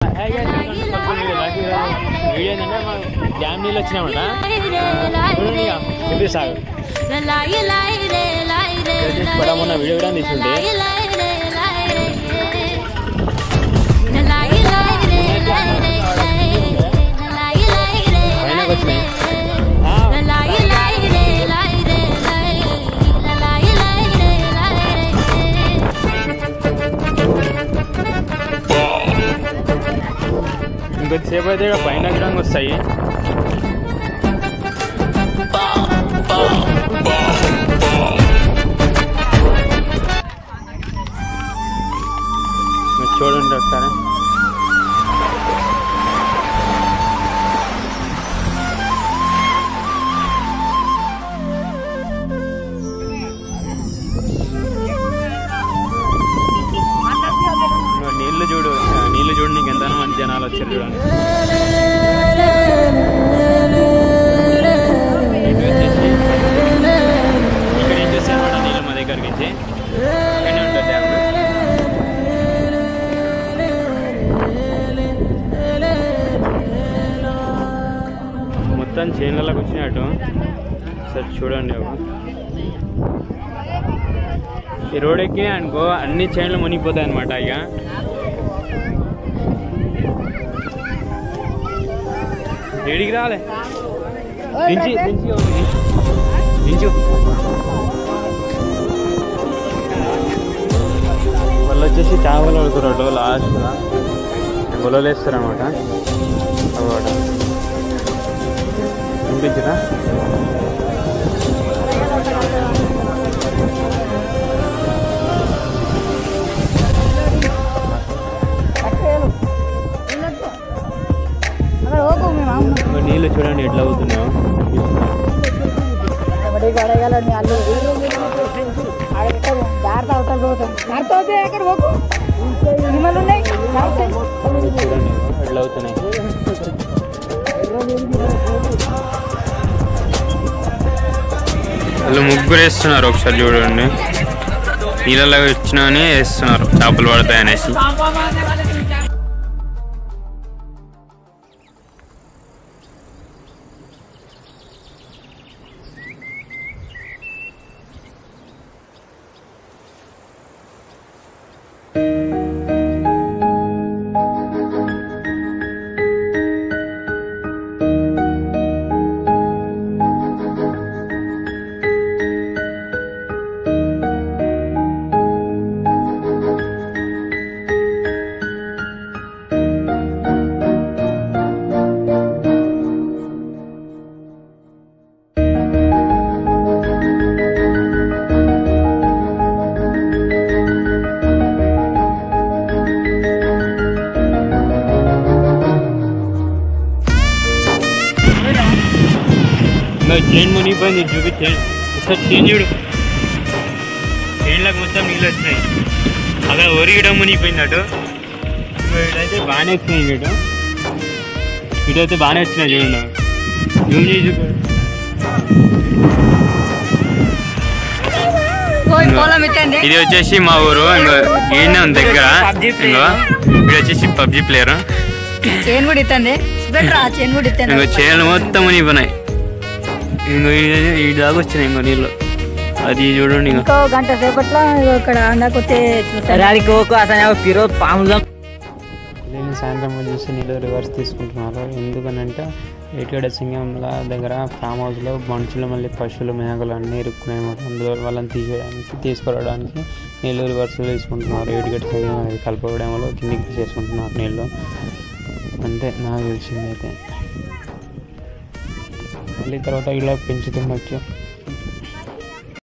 Video ఏంటంటే మా dam నీళ్ళు వచ్చినామట చూడండి ఇక చూపిస్తాగు కూడా మొన్న వీడియో కూడా తీసుంటే పైనకి వచ్చినాయి ఆ, ఇంకొద్దిసేపు అయితే ఇక పైన కూడా వస్తాయి మీరు చూడండి ఒకసారి ఇగో నీళ్లు చూడు ఆ నీళ్లు చూడు నీకు ఎంత మంది జనాలు వచ్చారు చూడండి ఇటు వచ్చేసి ఇక్కడ ఏం చేస్తాను అనమాట నీళ్ళు మా దగ్గరికి వచ్చి ఇక్కడనే ఉంటుంది డ్యామ్ మొత్తం చేనులలోకి వచ్చినట్టు సరే చూడండి అవి ఈ రోడ్ ఎక్కి అనుకో అన్ని చైన్లు మునిగిపోతాయి అనమాట ఇక ఏడికి రాలే దించి దించి ఒకటి దించు వాళ్ళు వచ్చేసి చేపలు పడుతున్నట్టు లాస్ట్ బొలలు వేస్తారనమాట అన్నమాట వినిపించదా ఇంకా నీళ్ళు చూడండి ఎట్లా అవుతున్నాయో జాగ్రత్త అవతల పోతాం జాగ్రత్త అవుతాయి ఎక్కడ పోకు నిమ్మలు ఉన్నాయి చూడండి ఎట్లా అవుతున్నాయి వాళ్ళు ముగ్గురు వేస్తున్నారు ఒకసారి చూడండి నీళ్ళలో వచ్చినామని వేస్తున్నారు చేపలు పడతాయి అనేసి ఇంకా చైన్ మునిగిపోయింది ఇది చూపి చైన్ ఒకసారి చైన్ చూడు చైన్లకు మొత్తం నీళ్ళు వచ్చినాయి అక్కడ ఒరిగడం మునిగిపోయింది అటు ఇంకో ఇటైతే బాగానే వచ్చినాయి ఇటు ఇటైతే బాగానే వచ్చినాయి చూడండి జూమ్ చేసి చూపు. పొలం ఇచ్చండి ఇది వచ్చేసి మా ఊరు ఇంకో ఈయన ఉంది దగ్గర ఇంకో ఇది వచ్చేసి పబ్జి ప్లేయర్ చైన్ కూడా ఇచ్చండి బెటర్ ఆ చైన్ కూడా ఇచ్చండి ఇంకో చైన్లు మొత్తం మునిగిపోయినాయి ఇంకో ఈ దాకా వచ్చినాయి ఇంకో నీళ్ళు అది చూడండి ఇంకో ఇంకో గంట సేపట్లో ఇగో ఇక్కడ అందాకొచ్చే రాడికి ఓకు అసలు పిరో పాములు నేను సాయంత్రం వచ్చేసి నీళ్ళు రివర్స్ తీసుకుంటున్నారు ఎందుకనంటే ఏటిగడ సింగంల దగ్గర ఫామ్ హౌస్లో మనుషులు మళ్ళీ పశువులు మేకలు అన్నీ ఇరుక్కున్నాయి అన్నమాట అందులో వాళ్ళని తీసేయడానికి తీసుకురావడానికి నీళ్ళు రివర్స్ తీసుకుంటున్నారు ఏటిగడ సింగం అది కలపడం వల్ల కిందికి తీసేసుకుంటున్నారు నీళ్ళు అంతే నాకు తెలిసింది అయితే మళ్ళీ తర్వాత ఇలా పెంచుతుండొచ్చు